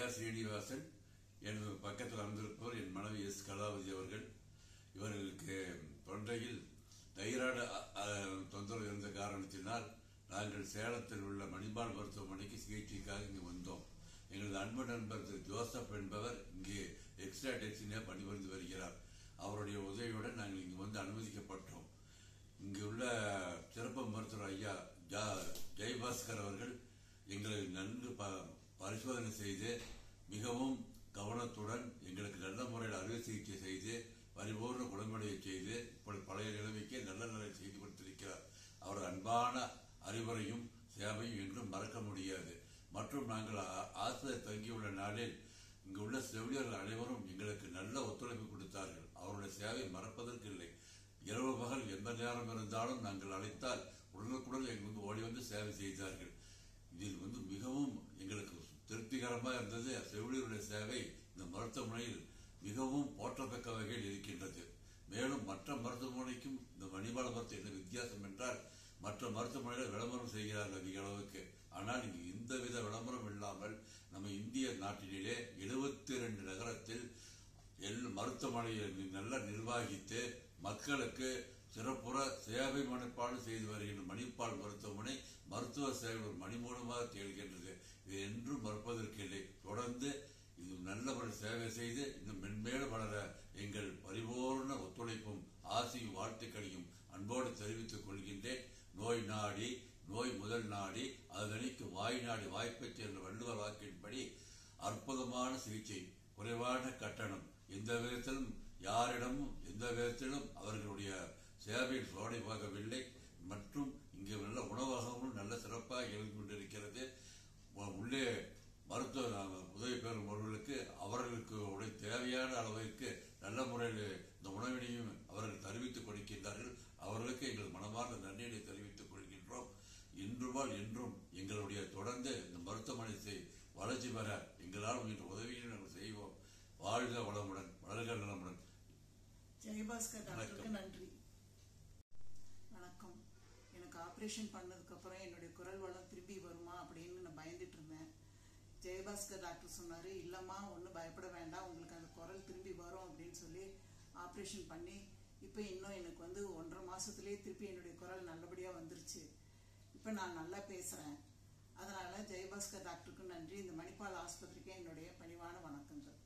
ஸ்ரீனிவாசன் எனது பக்கத்தில் அமர்ந்திருப்பவர் என் மனைவி எஸ் கலாவதி அவர்கள் இவர்களுக்கு தொண்டையில் தைராய்டு அ- அ- தொந்தரவு இருந்த காரணத்தினால் நாங்கள் சேலத்தில் உள்ள மணிபால் மருத்துவமனைக்கு சிகிச்சைக்காக இங்கு வந்தோம் எங்களது அன்பு நண்பர் திரு ஜோசப் என்பவர் இங்கே எக்ஸ்ட்ரா டெக்ஸினே பணிபுரிந்து வருகிறார் அவருடைய உதவியுடன் நாங்கள் இங்கு வந்து அனுமதிக்கப்பட்டோம் இங்கு உள்ள சிறப்பு மருத்துவர் ஐயா ஜா- ஜெயபாஸ்கர் அவர்கள் எங்களை நன்கு ப- பரிசோதனை செய்து மிகவும் கவனத்துடன் எங்களுக்கு நல்ல முறையில் அறுவை சிகிச்சை செய்து பரிபூர்ண குணமடைய செய்து இப்பொழுது பழைய நிலைமைக்கு நல்ல நிலை செய்து கொடுத்திருக்கிறார் அவர் அன்பான அறிவுரையும் சேவையும் என்றும் மறக்க முடியாது மற்றும் நாங்கள் ஆ- ஆஸ்பத்திரி தங்கியுள்ள நாளில் இங்கு உள்ள செவிலியர்கள் அனைவரும் எங்களுக்கு நல்ல ஒத்துழைப்பு கொடுத்தார்கள் அவருடைய சேவை மறப்பதற்கு இல்லை இரவு பகல் எந்த நேரம் இருந்தாலும் நாங்கள் அழைத்தால் உடனுக்குடன் எங்களுக்கு வந்து ஓடி வந்து சேவை செய்தார்கள் இதில் வந்து மிகவும் எங்களுக்கு திருப்திகரமா இருந்தது செவிலியருடைய சேவை இந்த மருத்துவமனையில் மிகவும் போற்றத்தக்க வகையில் இருக்கின்றது மேலும் மற்ற மருத்துவமனைக்கும் இந்த மணிபால மருத்துவம் என்ன வித்தியாசம் என்றால் மற்ற மருத்துவமனையில் விளம்பரம் செய்கிறார்கள் அதிக அளவுக்கு ஆனால் இங்கு எந்தவித விளம்பரம் இல்லாமல் நம்ம இந்திய நாட்டிலே எழுபத்தி ரெண்டு நகரத்தில் எல் மருத்துவமனையை நி- நல்லா நிர்வாகித்து மக்களுக்கு சிறப்புற சேவை மனப்பாடு செய்து வருகின்ற மணிப்பால் மருத்துவமனை மருத்துவ சேவை ஒரு மணி மூலமாக திகழ்கின்றது இது என்றும் மறுப்பதற்கு இல்லை தொடர்ந்து இது நல்ல ஒரு சேவை செய்து இன்னும் மென்மேலும் வளர எங்கள் பரிபூர்ண ஒத்துழைப்பும் ஆசையும் வாழ்த்துக்களையும் அன்போடு தெரிவித்துக் கொள்கின்றேன் நோய் நாடி நோய் முதல் நாடி அதனைக்கு வாய் நாடி வாய்ப்பெற்ற என்ற வள்ளுவர் வாக்கின்படி அற்புதமான சிகிச்சை குறைவான கட்டணம் எந்த விதத்திலும் யாரிடமும் எந்த விதத்திலும் அவர்களுடைய சேவையில் சோடை போகவில்லை மற்றும் இங்கே நல்ல உணவகமும் நல்ல சிறப்பாக இயங்கி கொண்டிருக்கிறது உ- உள்ளே மருத்துவ அஹ், உதவி பெறும் ஒருவர்களுக்கு அவர்களுக்கு உடைய தேவையான அளவிற்கு நல்ல முறையில் இந்த உணவினையும் அவர்கள் தெரிவித்துக் கொடுக்கின்றார்கள் அவர்களுக்கு எங்கள் மனமார்ந்த நன்றியை தெரிவித்துக் கொள்கின்றோம் இன்றுமால் என்றும் எங்களுடைய தொடர்ந்து இந்த மருத்துவமனை செய்- வளர்ச்சி பெற எங்களால் முயன்ற உதவியை நாங்கள் செய்வோம் வாழ்க வளமுடன் வளர்க நலமுடன் ஜெயபாஸ்கர் டாக்டருக்கு வணக்கம். நன்றி வணக்கம் எனக்கு ஆப்ரேஷன் பண்ணதுக்கு அப்புறம் என்னுடைய குரல் வளம் திரும்பி வருமா அப்படின்னு நான் பயந்துட்டு இருந்தேன் ஜெயபாஸ்கர் டாக்டர் சொன்னாரு இல்லம்மா ஒன்றும் பயப்பட வேண்டாம் உங்களுக்கு அந்த குரல் திரும்பி வரும் அப்படின்னு சொல்லி ஆப்ரேஷன் பண்ணி இப்போ இன்னும் எனக்கு வந்து ஒன்றரை மாசத்துலயே திருப்பி என்னுடைய குரல் நல்லபடியா வந்துருச்சு இப்போ நான் நல்லா பேசுறேன் அதனால ஜெயபாஸ்கர் டாக்டருக்கு நன்றி இந்த மணிப்பால் ஆஸ்பத்திரிக்கு என்னுடைய பணிவான வணக்கங்கள்